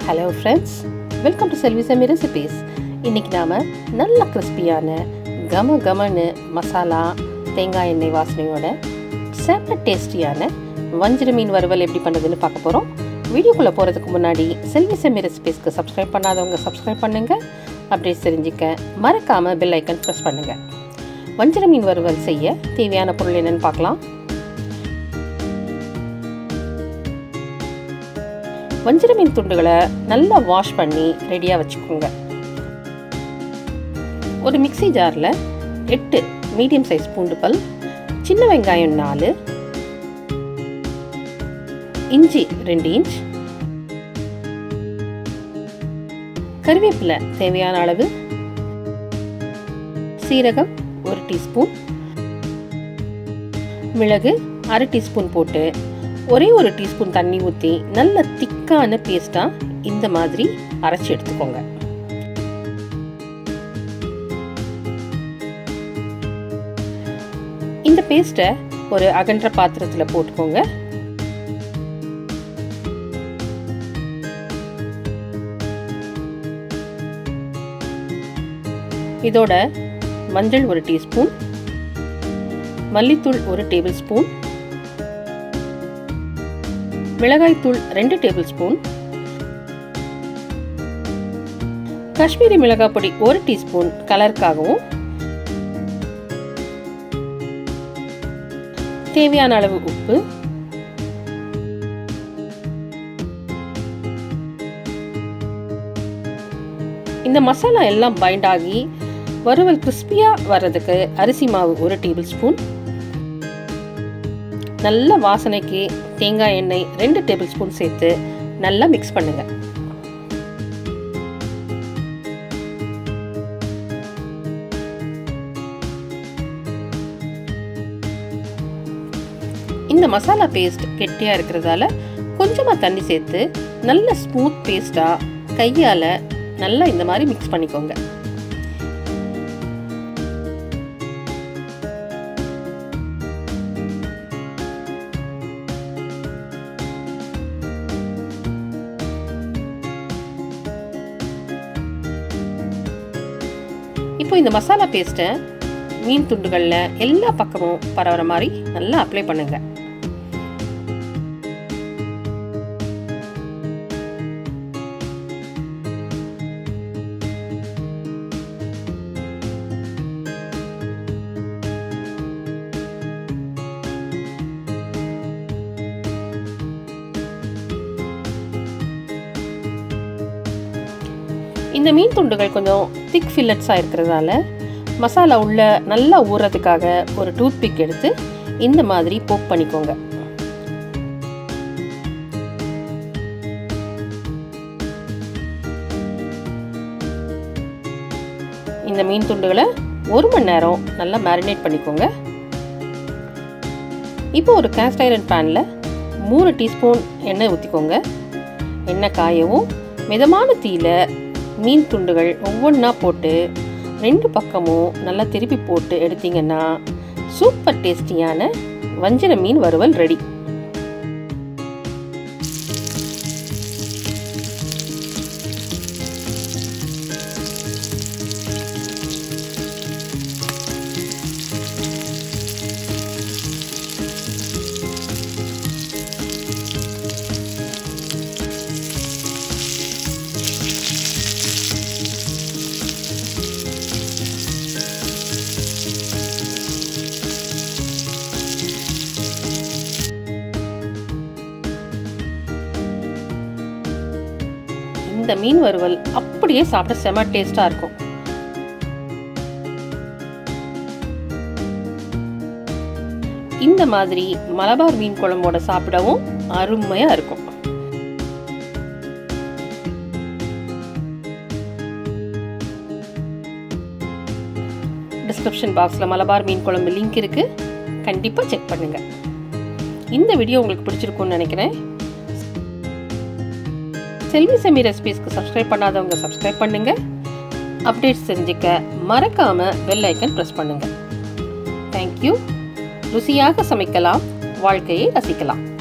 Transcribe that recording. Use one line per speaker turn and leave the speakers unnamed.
hello friends welcome to Selvi semi recipes இன்றைக்கி நாம் நல்ல கிறிஸ்பியான கம கமன்னு மசாலா தேங்காய் எண்ணெய் வாசனையோட செம்ம டேஸ்டியான வஞ்சிர மீன் வறுவல் எப்படி பண்ணுறதுன்னு பார்க்க போகிறோம் வீடியோக்குள்ளே போகிறதுக்கு முன்னாடி செல்வி செமி ரெசிபீஸ்க்கு சப்ஸ்கிரைப் பண்ணாதவங்க சப்ஸ்கிரைப் பண்ணுங்கள் அப்படியே தெரிஞ்சுக்க மறக்காமல் பெல் ஐக்கன் ப்ரெஸ் பண்ணுங்கள் வஞ்சிர மீன் வறுவல் செய்ய தேவையான பொருள் என்னென்னு பார்க்கலாம் வஞ்சிர மீன் துண்டுகளை நல்லா வாஷ் பண்ணி ரெடியாக வச்சுக்கோங்க ஒரு மிக்சி ஜாரில் எட்டு மீடியம் சைஸ் பூண்டு பல் சின்ன வெங்காயம் நாலு இஞ்சி ரெண்டு இன்ச் கருவேப்பிலை தேவையான அளவு சீரகம் ஒரு டீஸ்பூன் மிளகு அரை டீஸ்பூன் போட்டு ஒரே ஒரு டீஸ்பூன் தண்ணி ஊற்றி நல்ல திக்கான பேஸ்ட்டாக இந்த மாதிரி அரைச்சி எடுத்துக்கோங்க இந்த பேஸ்ட்டை ஒரு அகன்ற பாத்திரத்தில் போட்டுக்கோங்க இதோட மஞ்சள் ஒரு டீஸ்பூன் மல்லித்தூள் ஒரு டேபிள் ஸ்பூன் மிளகாய்த்தூள் ரெண்டு டேபிள் ஸ்பூன் காஷ்மீரி மிளகாய் பொடி ஒரு டீஸ்பூன் கலருக்காகவும் தேவையான அளவு உப்பு இந்த மசாலா எல்லாம் பைண்ட் ஆகி வறுவல் கிறிஸ்பியாக வர்றதுக்கு அரிசி மாவு ஒரு டேபிள் ஸ்பூன் நல்ல வாசனைக்கு தேங்காய் எண்ணெய் ரெண்டு டேபிள் ஸ்பூன் சேர்த்து நல்லா மிக்ஸ் பண்ணுங்க இந்த மசாலா பேஸ்ட் கெட்டியாக இருக்கிறதால கொஞ்சமாக தண்ணி சேர்த்து நல்ல ஸ்மூத் பேஸ்ட்டாக கையால் நல்லா இந்த மாதிரி மிக்ஸ் பண்ணிக்கோங்க இப்போ இந்த மசாலா பேஸ்ட்டை மீன் துண்டுகளில் எல்லா பக்கமும் பரவுற மாதிரி நல்லா அப்ளை பண்ணுங்க இந்த மீன் துண்டுகள் கொஞ்சம் திக் ஃபில்லட்ஸாக இருக்கிறதால மசாலா உள்ள நல்லா ஊறதுக்காக ஒரு டூத் பிக் எடுத்து இந்த மாதிரி போக் பண்ணிக்கோங்க இந்த மீன் துண்டுகளை ஒரு மணி நேரம் நல்லா மேரினேட் பண்ணிக்கோங்க இப்போ ஒரு கேஸ்ட் ஐரன் பேனில் மூணு டீஸ்பூன் எண்ணெய் ஊற்றிக்கோங்க எண்ணெய் காயவும் மிதமான தீயில மீன் துண்டுகள் ஒவ்வொன்றா போட்டு ரெண்டு பக்கமும் நல்லா திருப்பி போட்டு எடுத்தீங்கன்னா சூப்பர் டேஸ்டியான வஞ்சர மீன் வறுவல் ரெடி இந்த மீன் வறுவல் அப்படியே சாப்பிட செம டேஸ்டாக இருக்கும் இந்த மாதிரி மலபார் மீன் குழம்போட சாப்பிடவும் அருமையாக இருக்கும் டிஸ்கிரிப்ஷன் பாக்ஸில் மலபார் மீன் குழம்பு லிங்க் இருக்குது கண்டிப்பாக செக் பண்ணுங்கள் இந்த வீடியோ உங்களுக்கு பிடிச்சிருக்கும்னு நினைக்கிறேன் செல்வி செமி ரெசிபீஸ்க்கு சப்ஸ்கிரைப் பண்ணாதவங்க சப்ஸ்கிரைப் பண்ணுங்க அப்டேட்ஸ் தெரிஞ்சுக்க மறக்காம பெல் ஐக்கன் ப்ரெஸ் பண்ணுங்க தேங்க்யூ ருசியாக சமைக்கலாம் வாழ்க்கையை ரசிக்கலாம்